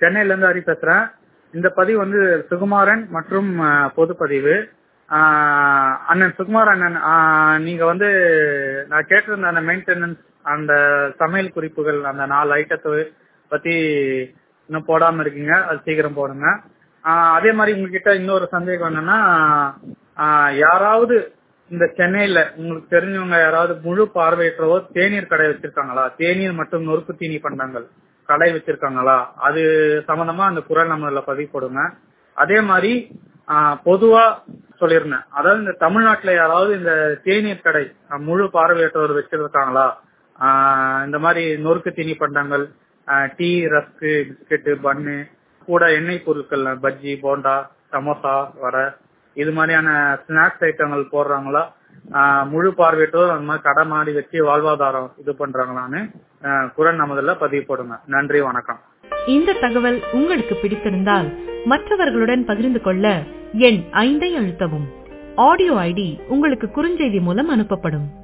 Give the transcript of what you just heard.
சென்னையில இருந்து ஹரி பேசுறேன் இந்த பதிவு வந்து சுகுமாரன் மற்றும் அஹ், பொது பதிவு ஆஹ், அண்ணன் சுகுமார் அண்ணன் ஆஹ், நீங்க வந்து நான் கேட்டிருந்த அந்த மெயின்டெனன்ஸ் அந்த சமையல் குறிப்புகள் அந்த நாலு ஐட்டத்தை பத்தி இன்னும் போடாம இருக்கீங்க அது சீக்கிரம் போடுங்க ஆஹ், அதே மாதிரி உங்ககிட்ட இன்னொரு சந்தேகம் என்னன்னா ஆஹ், யாராவது இந்த சென்னையில உங்களுக்கு தெரிஞ்சவங்க யாராவது முழு பார்வையற்றவோ தேநீர் கடை வச்சிருக்காங்களா தேநீர் மற்றும் நொறுக்கு தீனி பண்டங்கள் கடை வச்சிருக்காங்களா அது சம்பந்தமா அந்த குரல் நம்மள பதிவு போடுங்க அதே மாதிரி ஆஹ், பொதுவா சொல்லியிருந்தேன் அதாவது இந்த தமிழ்நாட்டுல யாராவது இந்த தேநீர் கடை அஹ், முழு பார்வையற்றவர் வச்சிருக்காங்களா ஆஹ், இந்த மாதிரி நொறுக்கு தீனி பண்டங்கள் ஆஹ், டீ ரஸ்க்கு பிஸ்கெட்டு பன்னு கூட எண்ணெய் பொருட்கள் பஜ்ஜி போண்டா சமோசா வடை இது மாதிரியான ஸ்நாக்ஸ் ஐட்டங்கள் போடுறாங்களா ஆஹ், முழு பார்வையற்றோர் அந்த மாதிரி கடை மாடி வச்சு வாழ்வாதாரம் இது பண்றாங்களான்னு ஆஹ், குரல் நமதுல பதிவு போடுங்க நன்றி வணக்கம் இந்த தகவல் உங்களுக்கு பிடித்திருந்தால் மற்றவர்களுடன் பகிர்ந்து கொள்ள எண் ஐந்தை அழுத்தவும் ஆடியோ ஐடி உங்களுக்கு குறுஞ்செய்தி மூலம் அனுப்பப்படும்